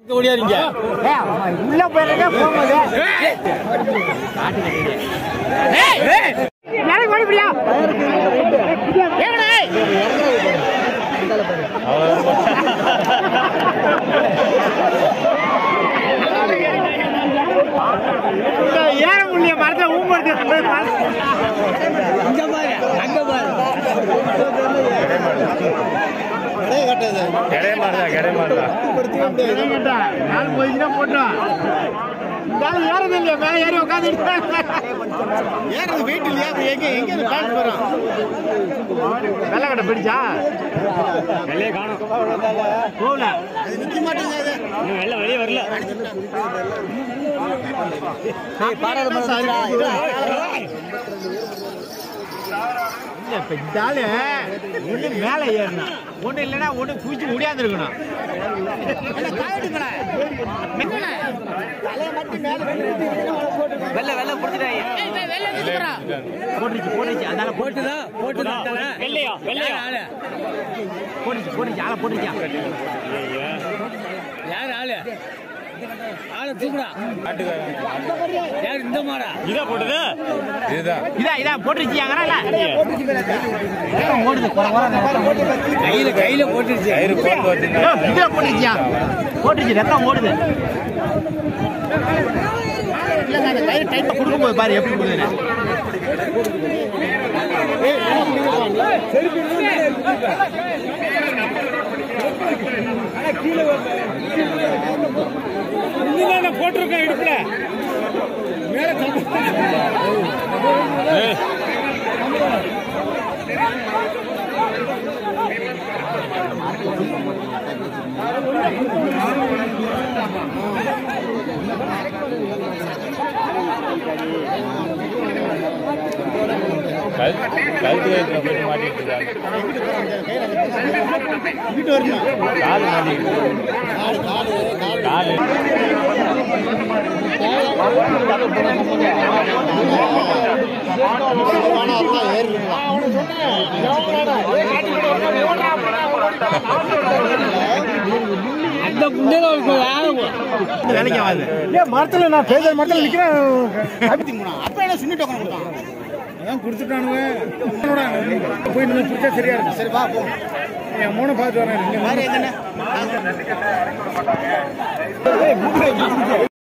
ஓடியாருங்க உள்ள போயிருக்க போகும்போது யாரும் ஓடிப்பிடியா ஏற முடிய மரத்துல ஊம்படுத்து இங்க பாரு அங்க பாரு நாலு போயிடுச்சுன்னா போட்டோம் இருந்தாலும் ஏறது இல்லையா மேலே ஏறி உட்காந்துட்டு ஏறது வெயிட் இல்லையா அப்ப எங்க எங்க இருந்து பேண்ட் போறோம் வெள்ளை கடை பிடிச்சா வெளியே காணும் போகல அது நிக்க மாட்டேங்குது இன்னும் வெளில வெளியே வரல இல்ல இப்ப இந்த ஆளு ஒண்ணு மேல ஏறணும் ஒண்ணு இல்லைன்னா ஒண்ணு குச்சி முடியாந்துருக்கணும் வெள்ள வெள்ள புடிச்சிட்டாங்க போட்டுச்சு போட்டுச்சு அதனால போட்டுதான் போட்டுதான் வெள்ளையா வெள்ளையா போட்டுச்சு போட்டுச்சு ஆளை போட்டுச்சா யார் ஆளு ஆளு தூக்குடா யார் இந்த மாடா இதா போட்டது இதுதான் இதா இதா போட்டுச்சு அங்கனால ஓடுது குறை குறை கையில கையில போட்டுருச்சு ஐயோ, இதுல போட்டுச்சியா போட்டுச்சு ரத்தம் ஓடுது இல்லங்க அந்த கயிறு டைட்டா கொடுக்கும்போது பாரு எப்படி கொடுக்குதுன்னு இதுதான் போட்டிருக்கேன் இடுப்புல கழுத்து கழுத்துல போட்டு மாட்டிட்டு இருக்காங்க வீட்டு வரணும் கால் மாட்டிட்டு கால் அந்த முன்னே யாரும் இந்த வேலைக்கு ஆகாது மரத்துல நான் பேச மரத்துல நிக்கிறேன் அப்ப என்ன சுண்ணி டோக்கன் கொடுத்தான் அதான் கொடுத்துட்டானுங்க போய் நின்று பிடிச்சா சரியா இருக்கும் சரி வா போ என் மூணு பார்த்து வரேன் வேற எங்கண்ணே